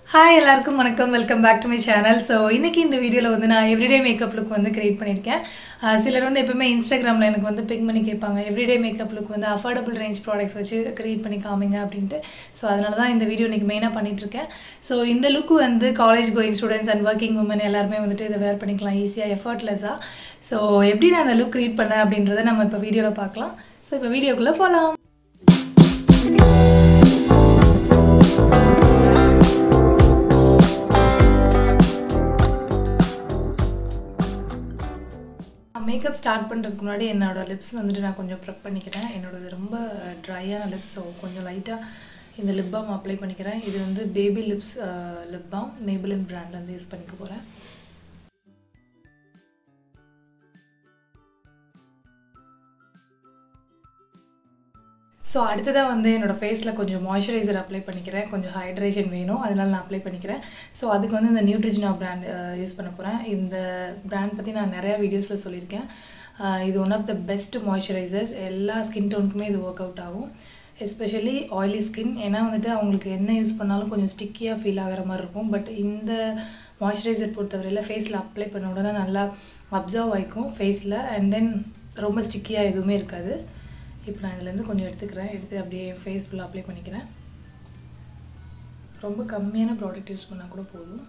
hi எல்லாருக்கும் வணக்கம் welcome back to my channel so இன்றைக்கி இந்த வீடியோவில் வந்து நான் எவ்ரிடே மேக்கப் லுக் வந்து க்ரியேட் பண்ணியிருக்கேன் அஹ் சிலர் வந்து எப்பவுமே இன்ஸ்டாகிராமில் எனக்கு வந்து பிக் பண்ணி கேட்பாங்க எவ்ரிடே மேக்கப் லுக் வந்து அஃபோர்டபுள் ரேஞ்ச் ப்ராடக்ட்ஸ் வச்சு க்ரியேட் பண்ணி காமிங்க அப்படின்ட்டு ஸோ அதனால தான் இந்த வீடியோ இன்றைக்கி மெயினாக பண்ணிகிட்ருக்கேன் ஸோ இந்த லுக் வந்து college going students and working women எல்லாருமே வந்துட்டு இதை வேர் பண்ணிக்கலாம் ஈஸியாக எஃபர்ட்லெஸ்ஸாக ஸோ எப்படி நான் அந்த லுக் க்ரியேட் பண்ணேன் அப்படின்றத நம்ம இப்போ வீடியோவில் பார்க்கலாம் ஸோ இப்போ வீடியோக்குள்ளே போகலாம் மேக்கப் ஸ்டார்ட் பண்ணுறதுக்கு முன்னாடி என்னோட லிப்ஸ் வந்துட்டு நான் கொஞ்சம் ப்ரெப் பண்ணிக்கிறேன் என்னோடது ரொம்ப ட்ரையான லிப்ஸ் ஸோ கொஞ்சம் லைட்டாக இந்த லிப் பாம் அப்ளை பண்ணிக்கிறேன் இது வந்து baby lips lip balm Maybelline brand வந்து யூஸ் பண்ணிக்க போகிறேன் ஸோ அடுத்ததாக வந்து என்னோடய ஃபேஸில் கொஞ்சம் மாய்ஸ்சரைசர் அப்ளை பண்ணிக்கிறேன் கொஞ்சம் ஹைட்ரேஷன் வேணும் அதனால நான் அப்ளை பண்ணிக்கிறேன் ஸோ அதுக்கு வந்து இந்த நியூட்ரிஜினா பிராண்ட் யூஸ் பண்ண போகிறேன் இந்த பிராண்ட் பற்றி நான் நிறையா வீடியோஸில் சொல்லியிருக்கேன் அஹ் இது one of the best moisturisers எல்லா ஸ்கின் டோனுக்குமே இது ஒர்க் அவுட் ஆகும் எஸ்பெஷலி ஆயிலி ஸ்கின் ஏன்னா வந்துட்டு அவங்களுக்கு என்ன யூஸ் பண்ணாலும் கொஞ்சம் ஸ்டிக்கியாக ஃபீல் ஆகிற மாதிரி இருக்கும் பட் இந்த மாய்ஸ்சரைசர் பொறுத்தவரையில் ஃபேஸில் அப்ளை பண்ண உடனே நல்லா அப்சர்வ் ஆகிக்கும் ஃபேஸில் அண்ட் தென் ரொம்ப ஸ்டிக்கியாக எதுவுமே இருக்காது இப்போ நான் இதுலேருந்து கொஞ்சம் எடுத்துக்கிறேன் எடுத்து அப்படியே ஃபேஸ் ஃபுல்லாக அப்ளை பண்ணிக்கிறேன் ரொம்ப கம்மியான ப்ராடக்ட் யூஸ் பண்ணால் கூட போதும்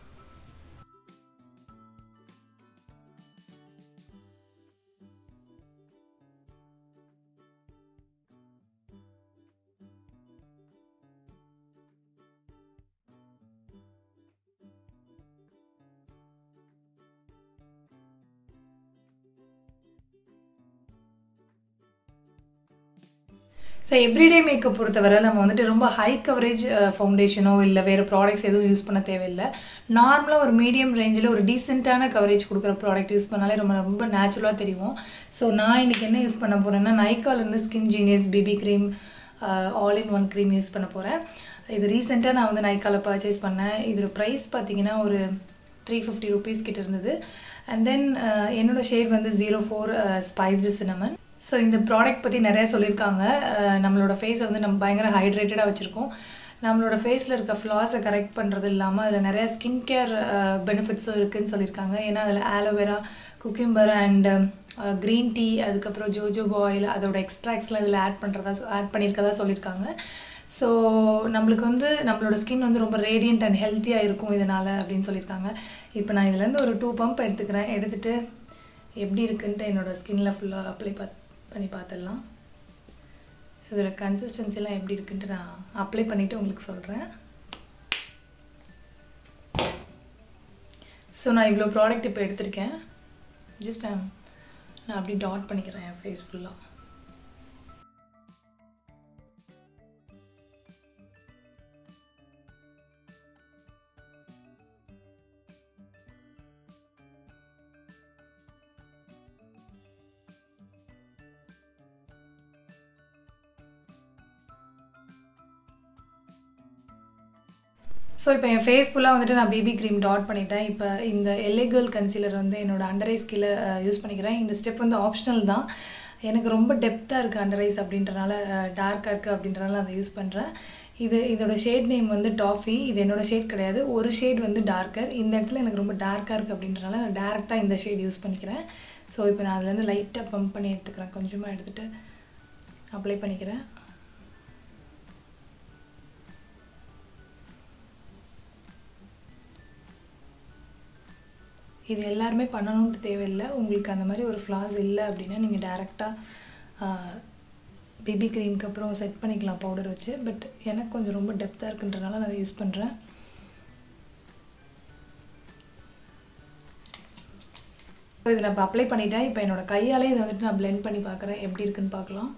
ஸோ எவ்ரிடே மேக்கப் பொறுத்தவரை நம்ம வந்துட்டு ரொம்ப ஹை கவரேஜ் ஃபவுண்டேஷனோ இல்லை வேறு ப்ராடக்ட்ஸ் எதுவும் யூஸ் பண்ண தேவையில்லை நார்மலாக ஒரு மீடியம் ரேஞ்சில் ஒரு டீசெண்டான கவரேஜ் கொடுக்குற ப்ராடக்ட் யூஸ் பண்ணாலே ரொம்ப ரொம்ப நேச்சுரலாக தெரியும் ஸோ நான் இன்றைக்கி என்ன யூஸ் பண்ண போகிறேன்னா நைக்காலேருந்து skin genius BB cream all in one cream use பண்ண போகிறேன் இது ரீசெண்டாக நான் வந்து நைக்காவில் பர்ச்சேஸ் பண்ணேன் இதோட ப்ரைஸ் பார்த்தீங்கன்னா ஒரு த்ரீ ஃபிஃப்டி ருபீஸ் கிட்ட இருந்தது அண்ட் தென் என்னோடய ஷேட் வந்து zero four spiced cinnamon so இந்த ப்ராடக்ட் பற்றி நிறையா சொல்லியிருக்காங்க நம்மளோட ஃபேஸை வந்து நம்ம பயங்கர ஹைட்ரேட்டடாக வச்சுருக்கோம் நம்மளோட ஃபேஸில் இருக்க ஃப்ளாஸை கரெக்ட் பண்ணுறது இல்லாமல் அதில் நிறையா ஸ்கின் கேர் பெனிஃபிட்ஸும் இருக்குதுன்னு சொல்லியிருக்காங்க ஏன்னா அதில் aloe vera cucumber and green tea அதுக்கப்புறம் ஜோஜோபோ ஆயில் அதோட எக்ஸ்ட்ராக்ட்ஸ்லாம் இதில் ஆட் பண்ணுறதா ஆட் பண்ணியிருக்கதா சொல்லியிருக்காங்க ஸோ நம்மளுக்கு வந்து நம்மளோட ஸ்கின் வந்து ரொம்ப ரேடியன்ட் அண்ட் ஹெல்த்தியாக இருக்கும் இதனால் அப்படின்னு சொல்லியிருக்காங்க இப்போ நான் இதுலேருந்து ஒரு டூ பம்ப் எடுத்துக்கிறேன் எடுத்துகிட்டு எப்படி இருக்குன்ட்டு என்னோடய ஸ்கின்னில் ஃபுல்லாக அப்ளை பா பண்ணி பார்த்துடலாம் ஸோ இதோட கன்சிஸ்டன்சிலாம் எப்படி இருக்குன்ட்டு நான் அப்ளை பண்ணிவிட்டு உங்களுக்கு சொல்கிறேன் ஸோ நான் இவ்வளோ ப்ராடக்ட் இப்போ எடுத்திருக்கேன் ஜஸ்ட் நான் அப்படி டாட் பண்ணிக்கிறேன் என் ஃபேஸ் ஃபுல்லாக ஸோ இப்போ என் ஃபேஸ் ஃபுல்லாக வந்துட்டு நான் பேபி க்ரீம் டாட் பண்ணிட்டேன் இப்போ இந்த எல்லேகர்ல் கன்சீலர் வந்து என்னோடய அண்டர் ஐஸ் கீழே யூஸ் பண்ணிக்கிறேன் இந்த ஸ்டெப் வந்து ஆப்ஷனல் தான் எனக்கு ரொம்ப டெப்த்தாக இருக்குது அண்டர் ஐஸ் அப்படின்றனால டார்க்காக இருக்குது அப்படின்றனால அதை யூஸ் பண்ணுறேன் இது இதோட ஷேட் நேம் வந்து டாஃபி இது என்னோடய ஷேட் கிடையாது ஒரு ஷேட் வந்து டார்க்கர் இந்த இடத்துல எனக்கு ரொம்ப டார்க்காக இருக்குது அப்படின்றனால நான் டேரெக்டாக இந்த ஷேட் யூஸ் பண்ணிக்கிறேன் ஸோ இப்போ நான் அதுலேருந்து லைட்டாக பம்ப் பண்ணி எடுத்துக்கிறேன் கொஞ்சமாக எடுத்துகிட்டு அப்ளை பண்ணிக்கிறேன் இது எல்லாருமே பண்ணணுன்ட்டு தேவையில்லை உங்களுக்கு அந்த மாதிரி ஒரு ஃப்ளாஸ் இல்லை அப்படின்னா நீங்கள் டேரெக்டாக பேபி க்ரீம்க்கு அப்புறம் செட் பண்ணிக்கலாம் பவுடர் வச்சு பட் எனக்கு கொஞ்சம் ரொம்ப டெப்த்தாக இருக்குன்றனால நான் அதை யூஸ் பண்ணுறேன் ஸோ இதை நான் இப்போ அப்ளை பண்ணிட்டேன் இப்போ என்னோடய கையாலே இதை வந்துட்டு நான் பிளெண்ட் பண்ணி பார்க்குறேன் எப்படி இருக்குன்னு பார்க்கலாம்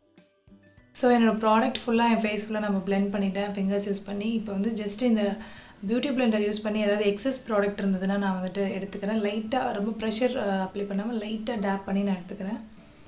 ஸோ என்னோடய ப்ராடக்ட் ஃபுல்லாக என் ஃபேஸ் ஃபுல்லாக நம்ம பிளெண்ட் பண்ணிட்டேன் ஃபிங்கர்ஸ் யூஸ் பண்ணி இப்போ வந்து ஜஸ்ட் இந்த பியூட்டி பிளெண்டர் யூஸ் பண்ணி ஏதாவது எக்ஸஸ் ப்ராடக்ட் இருந்ததுன்னா நான் வந்துட்டு எடுத்துக்கிறேன் லைட்டாக ரொம்ப ப்ரெஷர் அப்ளை பண்ணாமல் லைட்டாக டேப் பண்ணி நான் எடுத்துக்கிறேன்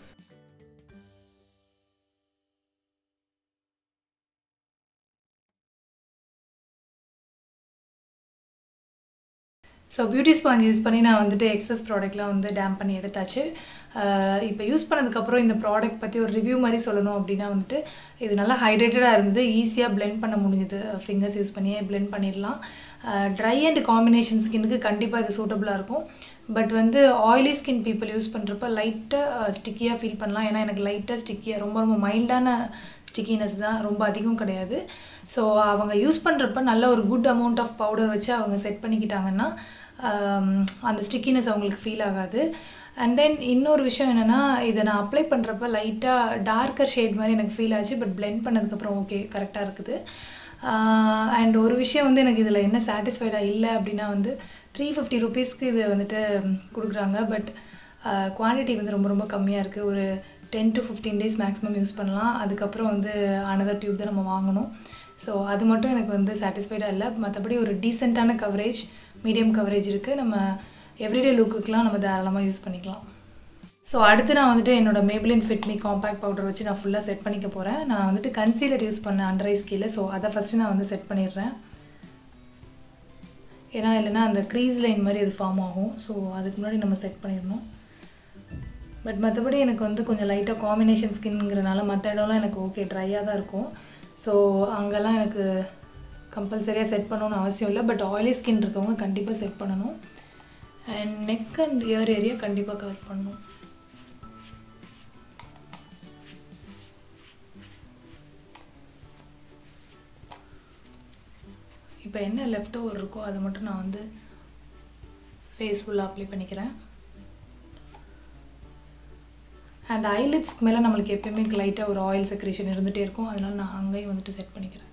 ஸோ பியூட்டி ஸ்பாஞ்ச் யூஸ் பண்ணி நான் வந்துட்டு எக்ஸஸ் ப்ராடக்ட்லாம் வந்து டேம் பண்ணி எடுத்தாச்சு இப்போ யூஸ் பண்ணதுக்கப்புறம் இந்த ப்ராடக்ட் பற்றி ஒரு ரிவ்யூ மாதிரி சொல்லணும் அப்படின்னா வந்துட்டு இது நல்லா ஹைட்ரேட்டடாக இருந்தது ஈஸியாக பிளெண்ட் பண்ண முடிஞ்சுது ஃபிங்கர்ஸ் யூஸ் பண்ணியே பிளெண்ட் பண்ணிடலாம் ட்ரை அண்ட் காம்பினேஷன் ஸ்கின்னுக்கு கண்டிப்பாக இது சூட்டபுளாக இருக்கும் பட் வந்து ஆயிலி ஸ்கின் பீப்புள் யூஸ் பண்ணுறப்ப லைட்டாக ஸ்டிக்கியாக ஃபீல் பண்ணலாம் ஏன்னா எனக்கு லைட்டாக ஸ்டிக்கியாக ரொம்ப ரொம்ப மைல்டான ஸ்டிக்கினஸ் தான் ரொம்ப அதிகம் கிடையாது ஸோ அவங்க யூஸ் பண்ணுறப்ப நல்ல ஒரு குட் அமௌண்ட் ஆஃப் பவுடர் வச்சு அவங்க செட் பண்ணிக்கிட்டாங்கன்னா அந்த ஸ்டிக்கினஸ் அவங்களுக்கு ஃபீல் ஆகாது அண்ட் தென் இன்னொரு விஷயம் என்னென்னா இதை நான் அப்ளை பண்ணுறப்ப லைட்டாக டார்க்கர் ஷேட் மாதிரி எனக்கு ஃபீல் ஆச்சு பட் பிளெண்ட் பண்ணதுக்கப்புறம் ஓகே கரெக்டாக இருக்குது அண்ட் ஒரு விஷயம் வந்து எனக்கு இதில் என்ன சாட்டிஸ்ஃபைடாக இல்லை அப்படின்னா வந்து த்ரீ ஃபிஃப்டி ருபீஸ்க்கு இது வந்துட்டு கொடுக்குறாங்க பட் குவான்டிட்டி வந்து ரொம்ப ரொம்ப கம்மியாக இருக்குது ஒரு ten to fifteen days maximum use பண்ணலாம் அதுக்கப்புறம் வந்து அனதர் டியூப் தான் நம்ம வாங்கணும் ஸோ அது மட்டும் எனக்கு வந்து சாட்டிஸ்ஃபைடாக இல்லை மற்றபடி ஒரு டீசெண்டான கவரேஜ் மீடியம் கவரேஜ் இருக்குது நம்ம எவ்ரிடே லுக்குக்கெலாம் நம்ம தாராளமாக யூஸ் பண்ணிக்கலாம் ஸோ அடுத்து நான் வந்துட்டு என்னோடய மேபிளின் ஃபிட்மி காம்பேக்ட் பவுடர் வச்சு நான் ஃபுல்லாக செட் பண்ணிக்க போகிறேன் நான் வந்துட்டு கன்சீலர் யூஸ் பண்ணேன் அண்டர் ஐஸ் கீழே ஸோ அதை ஃபஸ்ட்டு நான் வந்து செட் பண்ணிடுறேன் ஏன்னா இல்லைன்னா அந்த க்ரீஸ் லைன் மாதிரி அது ஃபார்ம் ஆகும் ஸோ அதுக்கு முன்னாடி நம்ம செட் பண்ணிடணும் பட் மற்றபடி எனக்கு வந்து கொஞ்சம் லைட்டாக காம்பினேஷன் ஸ்கின்ங்கிறனால மற்ற இடம்லாம் எனக்கு ஓகே ட்ரையாக தான் இருக்கும் ஸோ அங்கெல்லாம் எனக்கு கம்பல்சரியாக செட் பண்ணணும்னு அவசியம் இல்லை பட் ஆயிலி ஸ்கின் இருக்கவங்க கண்டிப்பாக செட் பண்ணணும் and neck and ear area கண்டிப்பாக கவர் பண்ணணும் இப்போ என்ன லெஃப்ட் ஓவர் இருக்கோ அதை மட்டும் நான் வந்து ஃபேஸ் ஃபுல்லாக அப்ளை பண்ணிக்கிறேன் அண்ட் ஐலிட்ஸ்க்கு மேலே நம்மளுக்கு எப்பயுமே லைட்டாக ஒரு ஆயில் செக்ரேஷன் இருந்துகிட்டே இருக்கும் அதனால நான் அங்கேயும் வந்துட்டு செட் பண்ணிக்கிறேன்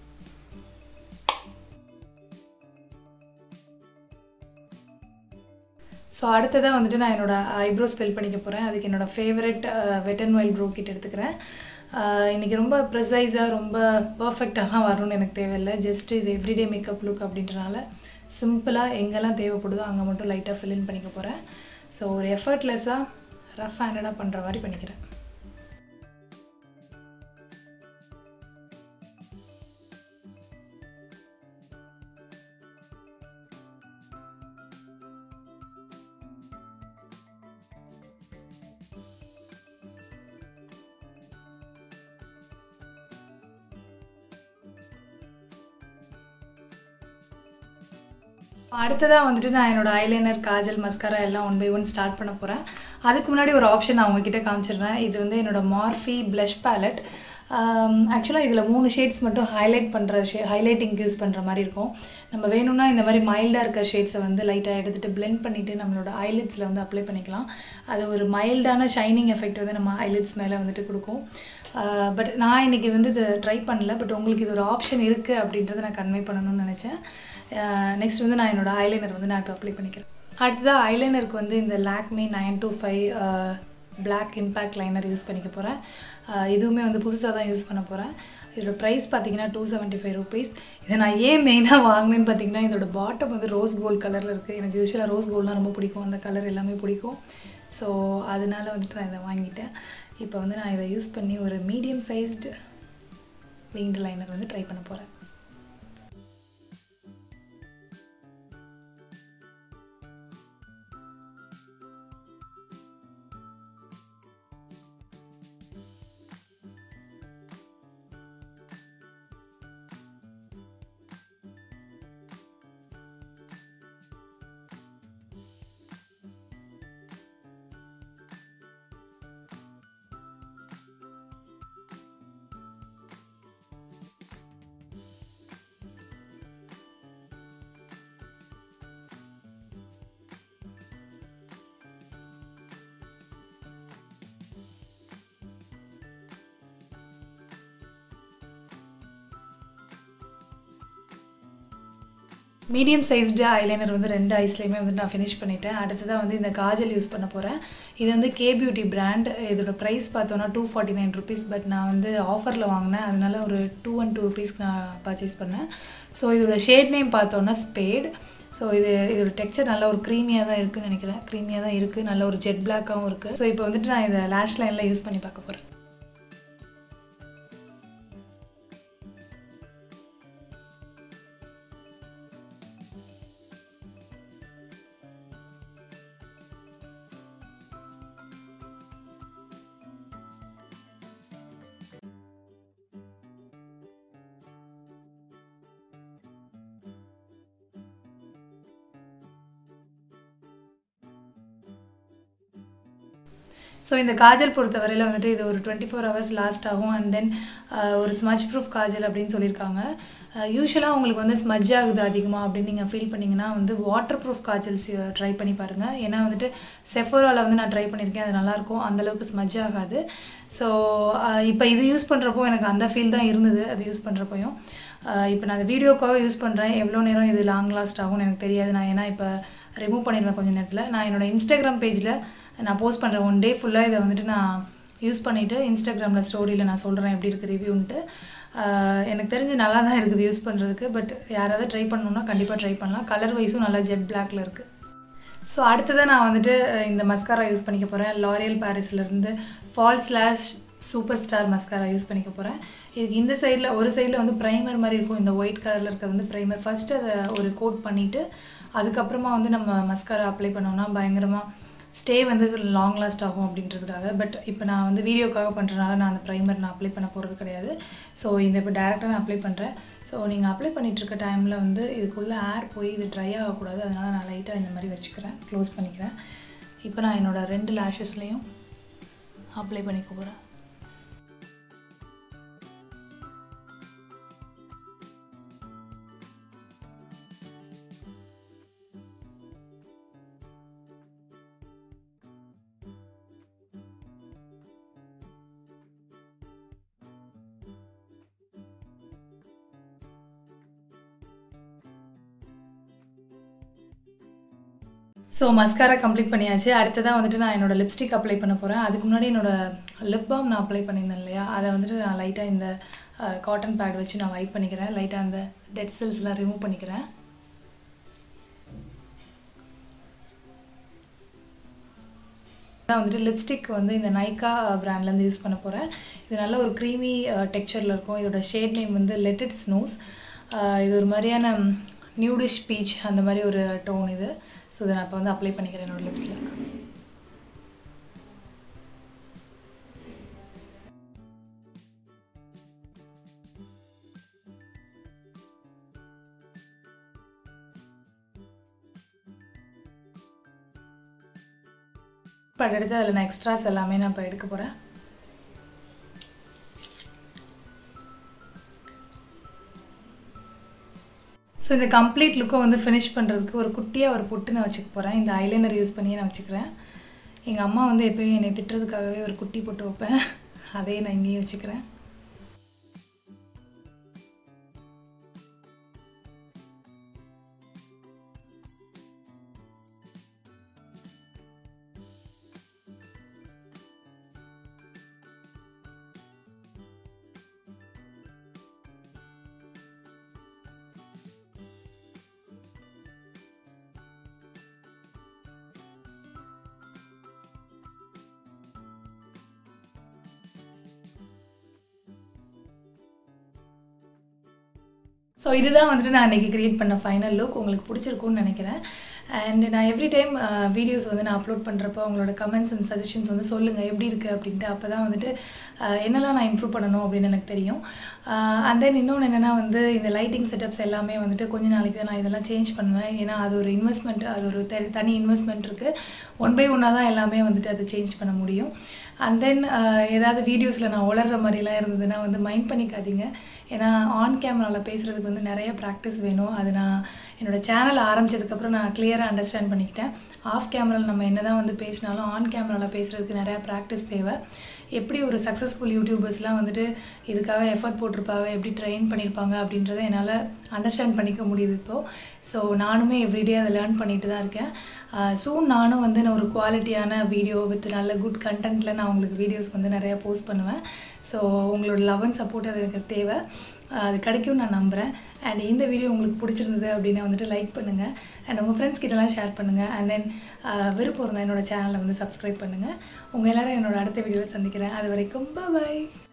ஸோ அடுத்ததாக வந்துட்டு நான் என்னோடய ஐப்ரோஸ் ஃபில் பண்ணிக்க போகிறேன் அதுக்கு என்னோடய favourite wet and wild brow kit எடுத்துக்கிறேன் இன்றைக்கி ரொம்ப ப்ரிசைஸாக ரொம்ப பர்ஃபெக்டாலாம் வரணும்னு எனக்கு தேவையில்லை ஜஸ்ட் இது எவ்ரிடே மேக்கப் லுக் அப்படின்றனால சிம்பிளாக எங்கெல்லாம் தேவைப்படுதோ அங்கே மட்டும் லைட்டாக ஃபில்லின் பண்ணிக்க போகிறேன் ஸோ ஒரு எஃபர்ட்லெஸ்ஸாக ரஃப் ஹேண்டடாக பண்ணுற மாதிரி பண்ணிக்கிறேன் அடுத்ததாக வந்துட்டு நான் என்னோடய ஐலைனர் காஜல் மஸ்காரா எல்லாம் ஒன் பை ஒன் ஸ்டார்ட் பண்ண போகிறேன் அதுக்கு முன்னாடி ஒரு ஆப்ஷன் நான் உங்ககிட்ட காமிச்சிடுறேன் இது வந்து என்னோடய மார்ஃபி ப்ளஷ் பேலட் ஆக்சுவலாக இதில் மூணு ஷேட்ஸ் மட்டும் ஹைலைட் பண்ணுற ஷே ஹைலைட்டிங் யூஸ் பண்ணுற மாதிரி இருக்கும் நம்ம வேணும்னா இந்த மாதிரி மைல்டாக இருக்க ஷேட்ஸை வந்து லைட்டாக எடுத்துகிட்டு பிளெண்ட் பண்ணிவிட்டு நம்மளோட ஐலிட்ஸில் வந்து அப்ளை பண்ணிக்கலாம் அது ஒரு மைல்டான ஷைனிங் எஃபெக்ட் வந்து நம்ம ஐலிட்ஸ் மேலே வந்துட்டு கொடுக்கும் பட் நான் இன்றைக்கி வந்து இதை ட்ரை பண்ணல பட் உங்களுக்கு இது ஒரு ஆப்ஷன் இருக்குது அப்படின்றத நான் கன்வே பண்ணணும்னு நினச்சேன் நெக்ஸ்ட் வந்து நான் என்னோடய ஐலைனர் வந்து நான் இப்போ அப்ளை பண்ணிக்கிறேன் அடுத்ததாக ஐலைனருக்கு வந்து இந்த Lakme nine two five black impact liner use பண்ணிக்க போகிறேன் இதுவுமே வந்து புதுசாக தான் யூஸ் பண்ண போகிறேன் இதோட ப்ரைஸ் பார்த்தீங்கன்னா டூ செவன்ட்டி ஃபைவ் ருபீஸ் இதை நான் ஏன் மெயினாக வாங்கினேன்னு பார்த்தீங்கன்னா இதோட பாட்டம் வந்து ரோஸ் கோல்ட் கலரில் இருக்குது எனக்கு யூஸ்வலாக ரோஸ் கோல்ட்லாம் ரொம்ப பிடிக்கும் அந்த கலர் எல்லாமே பிடிக்கும் ஸோ அதனால வந்துட்டு நான் இதை வாங்கிட்டேன் இப்போ வந்து நான் இதை யூஸ் பண்ணி ஒரு மீடியம் சைஸ்டு விங்டு லைனர் வந்து ட்ரை பண்ண போகிறேன் மீடியம் சைஸ்டு ஐலைனர் வந்து ரெண்டு ஐஸ்லேயுமே வந்து நான் ஃபினிஷ் பண்ணிட்டேன் அடுத்ததாக வந்து இந்த காஜல் யூஸ் பண்ண போகிறேன் இது வந்து கே பியூட்டி பிராண்ட் இதோட ப்ரைஸ் பார்த்தோன்னா two forty nine rupees but நான் வந்து ஆஃபரில் வாங்கினேன் அதனால ஒரு டூ ஒன் டூ ருபீஸ்க்கு நான் பர்ச்சேஸ் பண்ணேன் ஸோ இதோட ஷேட் நேம் பார்த்தோன்னா ஸ்பேட் ஸோ இது இதோட டெக்ஸ்சர் நல்ல ஒரு க்ரீமியாக தான் இருக்குன்னு நினைக்கிறேன் க்ரீமியாக தான் இருக்குது நல்ல ஒரு ஜெட் பிளாக்காகவும் இருக்குது ஸோ இப்போ வந்துட்டு நான் இதை லேஷ் லைனில் யூஸ் பண்ணி பார்க்க போகிறேன் ஸோ இந்த காஜல் பொறுத்தவரையில் வந்துட்டு இது ஒரு டுவெண்ட்டி ஃபோர் ஹவர்ஸ் லாஸ்ட் ஆகும் அண்ட் தென் ஒரு ஸ்மஜ் ப்ரூஃப் காஜல் அப்படின்னு சொல்லியிருக்காங்க யூஸ்வலாக உங்களுக்கு வந்து ஸ்மஜ் ஆகுது அதிகமாக அப்படின்னு நீங்கள் ஃபீல் பண்ணிங்கன்னா வந்து வாட்டர் ப்ரூஃப் காஜல்ஸ் ட்ரை பண்ணி பாருங்கள் ஏன்னா வந்துட்டு செஃபோராவில் வந்து நான் ட்ரை பண்ணியிருக்கேன் அது நல்லாயிருக்கும் அந்தளவுக்கு ஸ்மஜ் ஆகாது ஸோ இப்போ இது யூஸ் பண்ணுறப்போ எனக்கு அந்த ஃபீல் தான் இருந்தது அது யூஸ் பண்ணுறப்பையும் இப்போ நான் அந்த வீடியோக்காக யூஸ் பண்ணுறேன் எவ்வளோ நேரம் இது லாங் லாஸ்ட் ஆகும்னு எனக்கு தெரியாது நான் ஏன்னா இப்போ ரிமூவ் பண்ணிடுவேன் கொஞ்சம் நேரத்தில் நான் என்னோடய இன்ஸ்டாகிராம் பேஜில் நான் போஸ்ட் பண்ணுறேன் ஒன் டே ஃபுல்லாக இதை வந்துட்டு நான் யூஸ் பண்ணிவிட்டு இன்ஸ்டாகிராமில் ஸ்டோரியில் நான் சொல்கிறேன் எப்படி இருக்குது ரிவ்யூன்ட்டு எனக்கு தெரிஞ்சு நல்லா தான் இருக்குது யூஸ் பண்ணுறதுக்கு பட் யாராவது ட்ரை பண்ணணுன்னா கண்டிப்பாக ட்ரை பண்ணலாம் கலர் வைஸும் நல்லா ஜெட் பிளாக்ல இருக்குது ஸோ அடுத்ததாக நான் வந்துட்டு இந்த மஸ்காரா யூஸ் பண்ணிக்க போகிறேன் லாரியல் பாரிஸ்லேருந்து false lash super star mascara use பண்ணிக்க போகிறேன் இதுக்கு இந்த சைடில் ஒரு சைடில் வந்து ப்ரைமர் மாதிரி இருக்கும் இந்த ஒயிட் கலரில் இருக்கிறது வந்து ப்ரைமர் ஃபஸ்ட்டு அதை ஒரு கோட் பண்ணிவிட்டு அதுக்கப்புறமா வந்து நம்ம மஸ்காரா அப்ளை பண்ணோம்னா பயங்கரமாக ஸ்டே வந்து லாங் லாஸ்ட் ஆகும் அப்படின்றதுக்காக பட் இப்போ நான் வந்து வீடியோக்காக பண்ணுறதுனால நான் அந்த ப்ரைமர் நான் அப்ளை பண்ண போகிறது கிடையாது ஸோ இந்த இப்போ டேரெக்டாக நான் அப்ளை பண்ணுறேன் ஸோ நீங்கள் அப்ளை பண்ணிகிட்ருக்க டைமில் வந்து இதுக்குள்ளே ஏர் போய் இது ட்ரை ஆகக்கூடாது அதனால் நான் லைட்டாக இந்த மாதிரி வச்சுக்கிறேன் க்ளோஸ் பண்ணிக்கிறேன் இப்போ நான் என்னோடய ரெண்டு லேஷஸ்லேயும் அப்ளை பண்ணிக்க போகிறேன் ஸோ மஸ்காரா கம்ப்ளீட் பண்ணியாச்சு அடுத்ததாக வந்துட்டு நான் என்னோடய லிப்ஸ்டிக் அப்ளை பண்ண போகிறேன் அதுக்கு முன்னாடி என்னோடய லிப் பாம் நான் அப்ளை பண்ணியிருந்தேன் இல்லையா அதை வந்துட்டு நான் லைட்டாக இந்த காட்டன் பேட் வச்சு நான் வைப் பண்ணிக்கிறேன் லைட்டாக அந்த டெட் செல்ஸ்லாம் ரிமூவ் பண்ணிக்கிறேன் வந்துட்டு லிப்ஸ்டிக் வந்து இந்த நைக்கா ப்ராண்ட்லேருந்து யூஸ் பண்ண போகிறேன் இது நல்ல ஒரு க்ரீமி டெக்ஸ்சரில் இருக்கும் இதோட ஷேட் நேம் வந்து லெட்டிட் ஸ்னோஸ் இது ஒரு மாதிரியான நியூடிஷ் பீச் அந்த மாதிரி ஒரு டோன் இது ஸோ இதை நான் இப்போ வந்து அப்ளை பண்ணிக்கிறேன் என்னோடய லிப்ஸில் இப்போ அடுத்து அதில் நான் எக்ஸ்ட்ராஸ் எல்லாமே நான் இப்போ எடுக்க போகிறேன் ஸோ இந்த கம்ப்ளீட் லுக்கை வந்து ஃபினிஷ் பண்ணுறதுக்கு ஒரு குட்டியாக ஒரு பொட்டு நான் வச்சுக்க போகிறேன் இந்த ஐலைனர் யூஸ் பண்ணி நான் வச்சுக்கிறேன் எங்கள் அம்மா வந்து எப்போயும் என்னை திட்டுறதுக்காகவே ஒரு குட்டி பொட்டு வைப்பேன் அதே நான் இங்கேயும் வச்சுக்கிறேன் ஸோ இதுதான் வந்துட்டு நான் அன்றைக்கி க்ரியேட் பண்ண ஃபைனல் லுக் உங்களுக்கு பிடிச்சிருக்கும்னு நினைக்கிறேன் அண்ட் நான் எவ்ரி டைம் வீடியோஸ் வந்து நான் அப்லோட் பண்ணுறப்போ உங்களோட கமெண்ட்ஸ் அண்ட் சஜஷன்ஸ் வந்து சொல்லுங்கள் எப்படி இருக்குது அப்படின்ட்டு அப்போ தான் வந்துட்டு என்னெல்லாம் நான் இம்ப்ரூவ் பண்ணணும் அப்படின்னு எனக்கு தெரியும் அண்ட் தென் இன்னொன்று என்னென்னா வந்து இந்த லைட்டிங் செட்டப்ஸ் எல்லாமே வந்துட்டு கொஞ்ச நாளைக்கு தான் நான் இதெல்லாம் சேஞ்ச் பண்ணுவேன் ஏன்னா அது ஒரு இன்வெஸ்ட்மெண்ட் அது ஒரு தனி இன்வெஸ்ட்மெண்ட் இருக்குது ஒன் பை ஒன்னாக தான் எல்லாமே வந்துட்டு அதை சேஞ்ச் பண்ண முடியும் அண்ட் தென் ஏதாவது வீடியோஸில் நான் உளர்ற மாதிரிலாம் இருந்ததுன்னா வந்து மைண்ட் பண்ணிக்காதீங்க ஏன்னா ஆன் கேமராவில் பேசுகிறதுக்கு வந்து நிறைய ப்ராக்டிஸ் வேணும் அது நான் என்னோடய சேனல் ஆரம்பித்ததுக்கப்புறம் நான் கிளியராக அண்டர்ஸ்டாண்ட் பண்ணிக்கிட்டேன் ஆஃப் கேமராவில் நம்ம என்ன தான் வந்து பேசினாலும் ஆன் கேமராவில் பேசுகிறதுக்கு நிறையா ப்ராக்டிஸ் தேவை எப்படி ஒரு சக்ஸஸ்ஃபுல் யூடியூபர்ஸ்லாம் வந்துட்டு இதுக்காக எஃபர்ட் போட்டிருப்பாங்க எப்படி ட்ரெயின் பண்ணியிருப்பாங்க அப்படின்றத என்னால் அண்டர்ஸ்டாண்ட் பண்ணிக்க முடியுது இப்போது ஸோ நானுமே எவ்ரிடே அதை லேர்ன் பண்ணிட்டு தான் இருக்கேன் சூன் நானும் வந்து நான் ஒரு குவாலிட்டியான வீடியோ வித் நல்ல குட் கண்டென்ட்டில் நான் உங்களுக்கு வீடியோஸ் வந்து நிறையா போஸ்ட் பண்ணுவேன் ஸோ உங்களோட லவ் அண்ட் சப்போர்ட் அது எனக்கு தேவை அது கிடைக்கும் நான் நம்புகிறேன் அண்ட் இந்த வீடியோ உங்களுக்கு பிடிச்சிருந்தது அப்படின்னா வந்துட்டு லைக் பண்ணுங்கள் அண்ட் உங்கள் ஃப்ரெண்ட்ஸ் கிட்டலாம் ஷேர் பண்ணுங்கள் அண்ட் தென் விருப்பம் இருந்தால் என்னோடய சேனலை வந்து சப்ஸ்கிரைப் பண்ணுங்கள் உங்கள் எல்லோரும் என்னோட அடுத்த வீடியோவில் சந்திக்கிறேன் அது வரைக்கும் பாய்